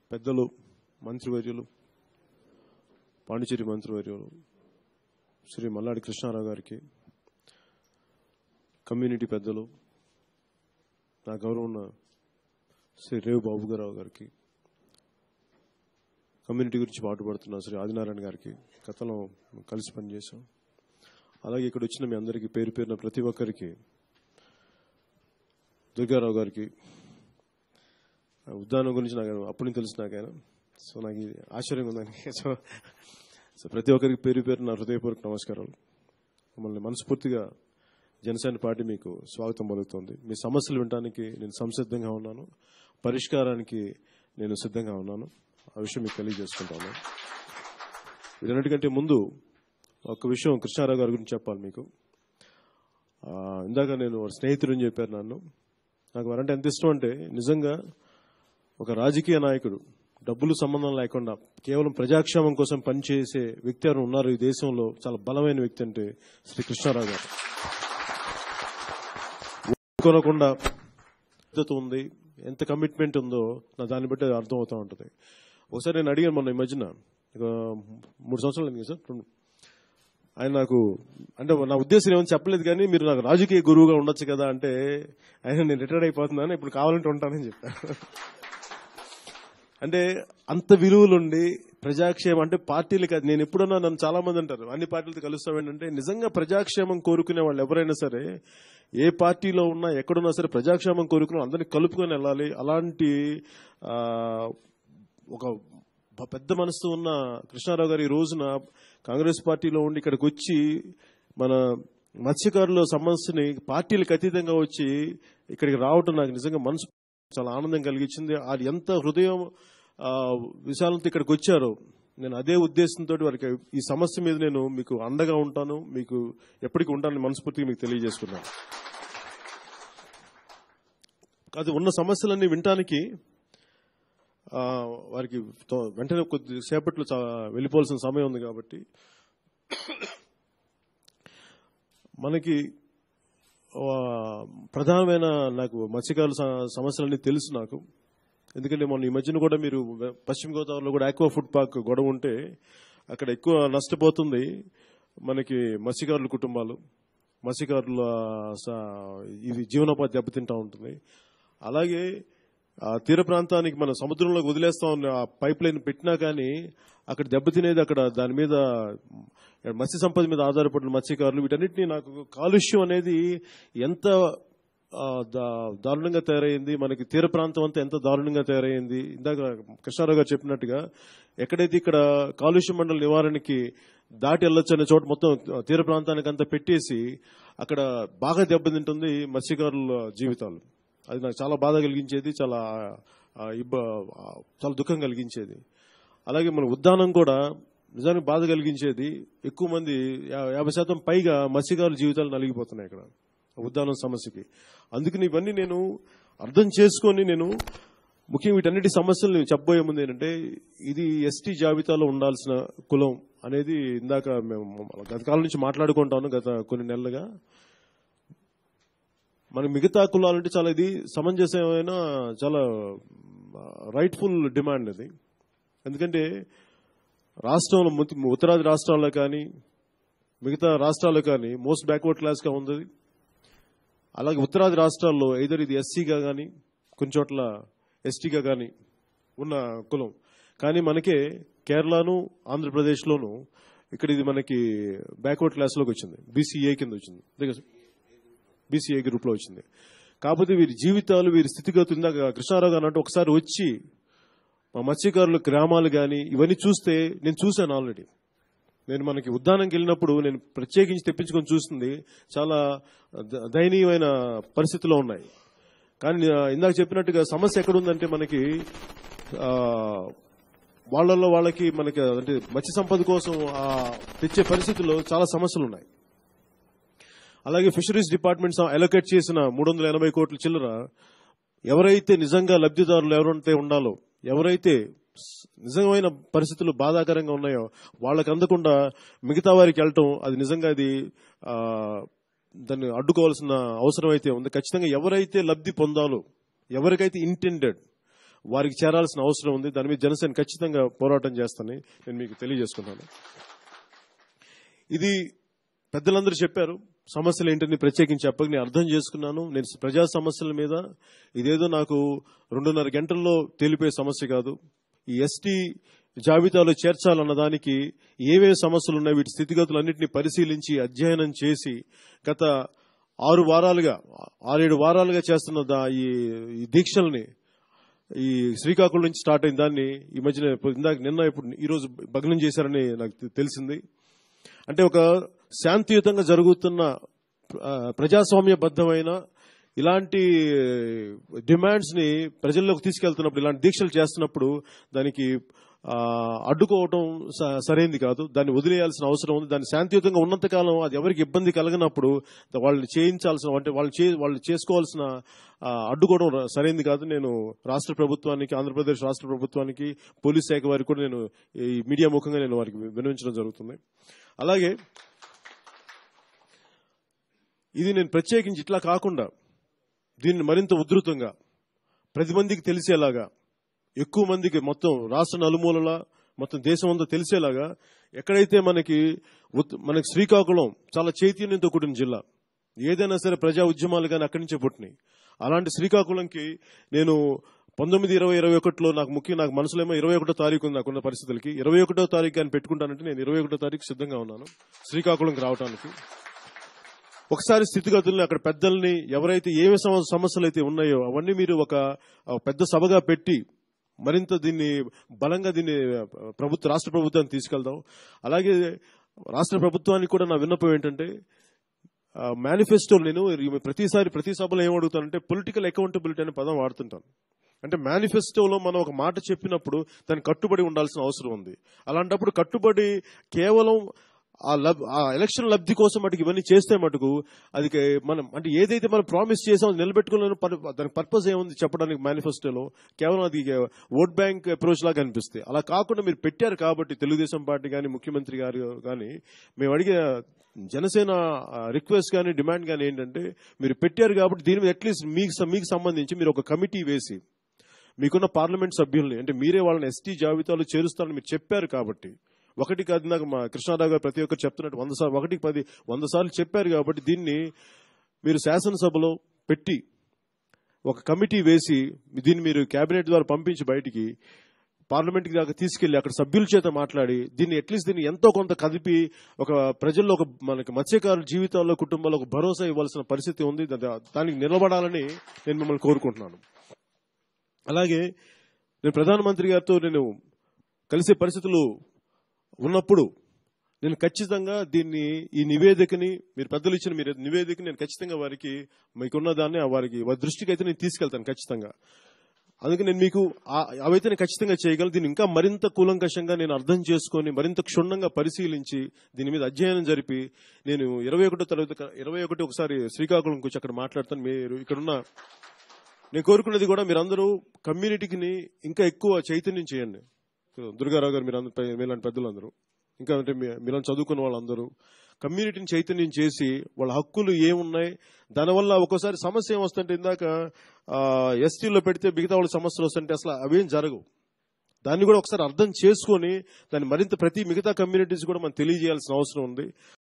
పెద్దలు మంత్రివర్యులు పాండిచేరి మంత్రివర్యులు శ్రీ మల్లాడి కృష్ణారావు గారికి కమ్యూనిటీ పెద్దలు నా గౌరవం ఉన్న శ్రీ రేవు బాబుగారావు గారికి కమ్యూనిటీ గురించి పాటుపడుతున్న శ్రీ ఆదినారాయణ గారికి గతంలో కలిసి పనిచేశాం అలాగే ఇక్కడ వచ్చిన మీ అందరికీ పేరు పేరున ప్రతి ఒక్కరికి దుర్గారావు గారికి ఆ ఉద్యానం గురించి నాకు అప్పటి నుంచి తెలుసు నాకైనా సో నాకు ఇది ఆశ్చర్యంగా ఉందని సో సో ప్రతి ఒక్కరికి పేరు పేరు నా హృదయపూర్వక నమస్కారాలు మమ్మల్ని మనస్ఫూర్తిగా జనసేన పార్టీ మీకు స్వాగతం పలుకుతోంది మీ సమస్యలు వినడానికి నేను సంసిద్ధంగా ఉన్నాను పరిష్కారానికి నేను సిద్ధంగా ఉన్నాను ఆ విషయం మీకు తెలియజేసుకుంటాను వీటన్నిటికంటే ముందు ఒక విషయం కృష్ణారావు గారి గురించి చెప్పాలి మీకు ఆ, ఇందాక నేను వారి స్నేహితుడు అని చెప్పారు నన్ను నాకు వారంటే ఎంత ఇష్టం అంటే నిజంగా ఒక రాజకీయ నాయకుడు డబ్బులు సంబంధం లేకుండా కేవలం ప్రజాక్షేమం కోసం పనిచేసే వ్యక్తి ఎవరు ఉన్నారు ఈ దేశంలో చాలా బలమైన వ్యక్తి అంటే శ్రీ కృష్ణారావు గారు కొనకుండా పద్ధతి ఉంది ఎంత కమిట్మెంట్ ఉందో నా దాన్ని బట్టి అది అర్థం అవుతూ ఉంటుంది ఒకసారి నేను అడిగాను మొన్న ఈ మధ్యన ఇక మూడు సంవత్సరాలు అయింది కదా సార్ రెండు- ఆయన నాకు అంటే నా ఉద్దేశం ఏమని చెప్పలేదు కానీ మీరు నాకు రాజకీయ గురువుగా ఉండొచ్చు కదా అంటే ఆయన నేను రిటైర్డ్ అయిపోతున్నాను ఇప్పుడు కావాలంటే ఉంటానని చెప్పాను అంటే అంత విలువలుండి ప్రజాక్షేమం అంటే పార్టీలు కాదు నేను ఎప్పుడన్నా నన్ను చాలా మంది అంటారు అన్ని పార్టీలతో కలుస్తాం ఏంటంటే నిజంగా ప్రజాక్షేమం కోరుకునే వాళ్ళు ఎవరైనా సరే ఏ పార్టీలో ఉన్నా ఎక్కడున్నా సరే ప్రజాక్షేమం కోరుకుని అందరినీ కలుపుకొని వెళ్ళాలి అలాంటి ఆ, ఒక బ- పెద్ద మనసు ఉన్న కృష్ణారావు గారు ఈ రోజున కాంగ్రెస్ పార్టీలో ఉండి ఇక్కడికి వచ్చి మన మత్స్యకారుల సమస్యని పార్టీలకు అతీతంగా వచ్చి ఇక్కడికి రావటం నాకు నిజంగా మనసు చాలా ఆనందం కలిగించింది అది ఎంత హృదయం ఆ, విశాలంతో ఇక్కడికి వచ్చారో నేను అదే ఉద్దేశంతో వారికి ఈ సమస్య మీద నేను మీకు అండగా ఉంటాను మీకు ఎప్పటికీ ఉంటానని మనస్ఫూర్తిగా మీకు తెలియజేసుకున్నాను అది ఉన్న సమస్యలన్నీ వినటానికి ఆ, వారికి తో- వెంటనే కొద్ది సేపట్లో చా- వెళ్ళిపోవాల్సిన సమయం ఉంది కాబట్టి మనకి ఆ, ప్రధానమైన నాకు మత్స్యకారుల స- సమస్యలన్నీ తెలుసు నాకు ఎందుకంటే మొన్న ఈ మధ్యన కూడా మీరు పశ్చిమ గోదావరిలో కూడా ఆక్వా ఫుడ్ పార్క్ గొడవ ఉంటే అక్కడ ఎక్కువ నష్టపోతుంది మనకి మత్స్యకారుల కుటుంబాలు మత్స్యకారుల స- ఇది జీవనోపాధి దెబ్బతింటా ఉంటుంది అలాగే ఆ తీర ప్రాంతానికి మన సముద్రంలోకి వదిలేస్తా ఉన్న ఆ పైప్ లైన్ పెట్టినా కానీ అక్కడ దెబ్బతినేది అక్కడ దాని మీద మత్స్య సంపద మీద ఆధారపడిన మత్స్యకారులు వీటన్నిటిని నాకు కాలుష్యం అనేది ఎంత ఆ, దా- దారుణంగా తయారైంది మనకి తీర ప్రాంతం అంతా ఎంత దారుణంగా తయారైంది ఇందాక కృష్ణారావు గారు చెప్పినట్టుగా ఎక్కడైతే ఇక్కడ కాలుష్య మండల నివారణకి దాటి వెళ్ళొచ్చు అనే చోట మొత్తం తీర ప్రాంతానికి అంతా పెట్టేసి అక్కడ బాగా దెబ్బతింటుంది మత్స్యకారుల జీవితాలు అది నాకు చాలా బాధ కలిగించేది చాలా ఆ, ఇబ్బ ఆ, చాలా దుఃఖం కలిగించేది అలాగే మన ఉద్దానం కూడా నిజానికి బాధ కలిగించేది ఎక్కువ మంది యా- యాభై శాతం పైగా మత్స్యకారుల జీవితాలు నలిగిపోతున్నాయి ఇక్కడ ఉద్దానం సమస్యకి అందుకని ఇవన్నీ నేను అర్థం చేసుకొని నేను ముఖ్యంగా వీటన్నిటి సమస్యలు నేను చెప్పబోయే ముందు ఏంటంటే ఇది ఎస్టీ జాబితాలో ఉండాల్సిన కులం అనేది ఇందాక మేము గత కాలం నుంచి మాట్లాడుకుంటాను గత కొన్ని నెలలుగా మన మిగతా కులాలంటే చాలా ఇది సమంజసమైన చాలా రైట్ఫుల్ డిమాండ్ అది ఎందుకంటే రాష్ట్రంలో ముత్- ఉత్తరాది రాష్ట్రాల్లో కానీ మిగతా రాష్ట్రాల్లో కానీ మోస్ట్ బ్యాక్వర్డ్ క్లాస్గా ఉంది అలాగే ఉత్తరాది రాష్ట్రాల్లో ఐదర్ ఇది ఎస్సీగా కానీ కొన్ని చోట్ల ఎస్టీగా కానీ ఉన్న కులం కానీ మనకే కేరళను ఆంధ్రప్రదేశ్లోను ఇక్కడ ఇది మనకి బ్యాక్వర్డ్ క్లాస్లోకి వచ్చింది బీసీఏ కింద వచ్చింది అంతే కదా? బీసీఏ గ్రూప్ లో వచ్చింది కాకపోతే వీరి జీవితాలు వీరి స్థితిగతులు ఇందాక కృష్ణారావు గారు అంటే ఒకసారి వచ్చి మా మత్స్యకారుల గ్రామాలు కానీ ఇవన్నీ చూస్తే నేను చూశాను ఆల్రెడీ నేను మనకి ఉద్యానంకి వెళ్ళినప్పుడు నేను ప్రత్యేకించి తెప్పించుకొని చూస్తుంది చాలా ద- దయనీయమైన పరిస్థితిలో ఉన్నాయి కానీ ఆ, ఇందాక చెప్పినట్టుగా సమస్య ఎక్కడుందంటే మనకి ఆ, వాళ్ళల్లో వాళ్ళకి మనకి అంటే మత్స్య సంపద కోసం ఆ, తెచ్చే పరిస్థితుల్లో చాలా సమస్యలు ఉన్నాయి అలాగే ఫిషరీస్ డిపార్ట్మెంట్స్ అలొకేట్ చేసిన మూడు వందల ఎనభై కోట్ల చిల్లర ఎవరైతే నిజంగా లబ్ధిదారులు ఎవరైతే ఉండాలో ఎవరైతే స్- నిజమైన పరిస్థితులు బాధాకరంగా ఉన్నాయో వాళ్ళకి అందకుండా మిగతా వారికి వెళ్ళటం అది నిజంగా అది ఆ, దాన్ని అడ్డుకోవాల్సిన అవసరం అయితే ఉంది ఖచ్చితంగా ఎవరైతే లబ్ధి పొందాలో ఎవరికైతే ఇంటెండెడ్ వారికి చేరాల్సిన అవసరం ఉంది దాని మీద జనసేన ఖచ్చితంగా పోరాటం చేస్తానని నేను మీకు తెలియజేసుకున్నాను ఇది పెద్దలందరూ చెప్పారు సమస్యలు ఏంటని ప్రత్యేకించి చెప్పక నేను అర్థం చేసుకున్నాను నేను ప్రజా సమస్యల మీద ఇదేదో నాకు రెండున్నర గంటల్లో తేలిపోయే సమస్య కాదు ఈ ఎస్టీ జాబితాలో చేర్చాలన్న దానికి ఏమేమి సమస్యలు ఉన్నాయి వీటి స్థితిగతులన్నింటినీ పరిశీలించి అధ్యయనం చేసి గత ఆరు వారాలుగా ఆరేడు వారాలుగా చేస్తున్న దా- ఈ ఈ దీక్షల్ని ఈ శ్రీకాకుళం నుంచి స్టార్ట్ అయిన దాన్ని ఈ మధ్యన ఇందాక నిన్న ఇప్పుడు ఈ రోజు భగ్నం చేశారని నాకు తె- తెలిసింది అంటే ఒక శాంతియుతంగా జరుగుతున్న ఆ, ప్రజాస్వామ్యబద్ధమైన ఇలాంటి డిమాండ్స్ ని ప్రజల్లోకి తీసుకెళ్తున్నప్పుడు ఇలాంటి దీక్షలు చేస్తున్నప్పుడు దానికి ఆ, అడ్డుకోవటం స- సరైంది కాదు దాన్ని వదిలేయాల్సిన అవసరం ఉంది దాన్ని శాంతియుతంగా ఉన్నంతకాలం అది ఎవరికి ఇబ్బంది కలగనప్పుడు ద- వాళ్ళని చేయించాల్సిన అంటే వాళ్ళు చే వాళ్ళు చేసుకోవాల్సిన ఆ, అడ్డుకోవడం ర- సరైంది కాదు నేను రాష్ట్ర ప్రభుత్వానికి ఆంధ్రప్రదేశ్ రాష్ట్ర ప్రభుత్వానికి పోలీస్ శాఖ వారికి కూడా నేను ఈ మీడియా ముఖంగా నేను వారికి వినవించడం జరుగుతుంది అలాగే ఇది నేను ప్రత్యేకించి ఇట్లా కాకుండా దీన్ని మరింత ఉధృతంగా ప్రతి మందికి తెలిసేలాగా ఎక్కువ మందికి మొత్తం రాష్ట్ర నలుమూలల మొత్తం దేశం అంతా తెలిసేలాగా ఎక్కడైతే మనకి ఉత్- మనకి శ్రీకాకుళం చాలా చైతన్యంతో కూడిన జిల్లా ఏదైనా సరే ప్రజా ఉద్యమాలు కానీ అక్కడి నుంచే పుట్టినాయి అలాంటి శ్రీకాకుళంకి నేను పంతొమ్మిది ఇరవై ఇరవై ఒకటిలో నాకు ముఖ్యం నాకు మనసులో ఏమో ఇరవై ఒకటో తారీఖు ఉంది నాకున్న పరిస్థితులకి ఇరవై ఒకటో తారీఖు అని పెట్టుకుంటానంటే నేను ఇరవై ఒకటో తారీఖు సిద్ధంగా ఉన్నాను శ్రీకాకుళంకి రావడానికి ఒకసారి స్థితిగతుల్ని అక్కడ పెద్దల్ని ఎవరైతే ఏమి సమ- సమస్యలు అయితే ఉన్నాయో అవన్నీ మీరు ఒక ఒక పెద్ద సభగా పెట్టి మరింత దీన్ని బలంగా దీన్ని ప్రభుత్వ రాష్ట్ర ప్రభుత్వాన్ని తీసుకెళ్దాం అలాగే రాష్ట్ర ప్రభుత్వానికి కూడా నా విన్నపం ఏంటంటే మేనిఫెస్టో నేను ఈ ప్రతిసారి ప్రతి సభలో ఏం అడుగుతానంటే పొలిటికల్ అకౌంటబిలిటీ అనే పదం వాడుతుంటాను అంటే మేనిఫెస్టోలో మనం ఒక మాట చెప్పినప్పుడు దానికి కట్టుబడి ఉండాల్సిన అవసరం ఉంది అలాంటప్పుడు కట్టుబడి కేవలం ఆ లబ్ ఆ ఎలక్షన్ లబ్ధి కోసం మటుకు ఇవన్నీ చేస్తే మటుకు అది కే- మనం అంటే ఏదైతే మనం ప్రామిస్ చేసామో అది నిలబెట్టుకోలేని పర్- దానికి పర్పస్ ఏముంది చెప్పడానికి మేనిఫెస్టోలో కేవలం అది ఓట్ బ్యాంక్ అప్రోచ్ లాగా అనిపిస్తుంది అలా కాకుండా మీరు పెట్టారు కాబట్టి తెలుగుదేశం పార్టీ కానీ ముఖ్యమంత్రి గారు కానీ మేము అడిగే జనసేన రిక్వెస్ట్ కానీ డిమాండ్ కానీ ఏంటంటే మీరు పెట్టారు కాబట్టి దీని మీద అట్లీస్ట్ మీకు స- మీకు సంబంధించి మీరు ఒక కమిటీ వేసి మీకున్న పార్లమెంట్ సభ్యుల్ని అంటే మీరే వాళ్ళని ఎస్టీ జాబితాలో చేరుస్తారని మీరు చెప్పారు కాబట్టి ఒకటి కాదు నాకు మా కృష్ణారావు గారు ప్రతి ఒక్కరు చెప్తున్నట్టు వంద సార్లు ఒకటికి పది వంద సార్లు చెప్పారు కాబట్టి దీన్ని మీరు శాసనసభలో పెట్టి ఒక కమిటీ వేసి దీన్ని మీరు కేబినెట్ ద్వారా పంపించి బయటికి పార్లమెంట్ దాకా తీసుకెళ్లి అక్కడ సభ్యుల చేత మాట్లాడి దీన్ని అట్లీస్ట్ దీన్ని ఎంతో కొంత కదిపి ఒక ప్రజల్లో ఒక మనకి మత్స్యకారుల జీవితాల్లో కుటుంబాల్లో ఒక భరోసా ఇవ్వాల్సిన పరిస్థితి ఉంది దా- దానికి నిలబడాలని నేను మిమ్మల్ని కోరుకుంటున్నాను అలాగే నేను ప్రధానమంత్రి గారితో నేను కలిసే పరిస్థితులు ఉన్నప్పుడు నేను ఖచ్చితంగా దీన్ని ఈ నివేదికని మీరు పెద్దలు ఇచ్చిన మీరు నివేదికని నేను ఖచ్చితంగా వారికి మీకున్న దాన్ని వారికి వారి దృష్టికి అయితే నేను తీసుకెళ్తాను ఖచ్చితంగా అందుకే నేను మీకు ఆ- అవైతే నేను ఖచ్చితంగా చేయగలను దీన్ని ఇంకా మరింత కూలంకషంగా నేను అర్థం చేసుకొని మరింత క్షుణ్ణంగా పరిశీలించి దీని మీద అధ్యయనం జరిపి నేను ఇరవై ఒకటో తరగతి ఇరవై ఒకటి ఒకసారి శ్రీకాకుళంకి వచ్చి అక్కడ మాట్లాడతాను మీరు ఇక్కడున్న నేను కోరుకున్నది కూడా మీరందరూ కమ్యూనిటీకి ఇంకా ఎక్కువ చైతన్యం చేయండి దుర్గారావు గారు మీరు అందరూ మీలాంటి పెద్దలందరూ ఇంకా అంటే మీ- మీలాంటి చదువుకున్న వాళ్ళందరూ కమ్యూనిటీని చైతన్యం చేసి వాళ్ళ హక్కులు ఏమున్నాయి దానివల్ల ఒక్కోసారి సమస్య ఏమొస్తుంటే ఇందాక ఎస్టీలో పెడితే మిగతా వాళ్ళ సమస్యలు వస్తుంటే అసలు అవేం జరగవు దాన్ని కూడా ఒకసారి అర్థం చేసుకొని దాన్ని మరింత ప్రతి మిగతా కమ్యూనిటీస్ కూడా మనం తెలియజేయాల్సిన అవసరం ఉంది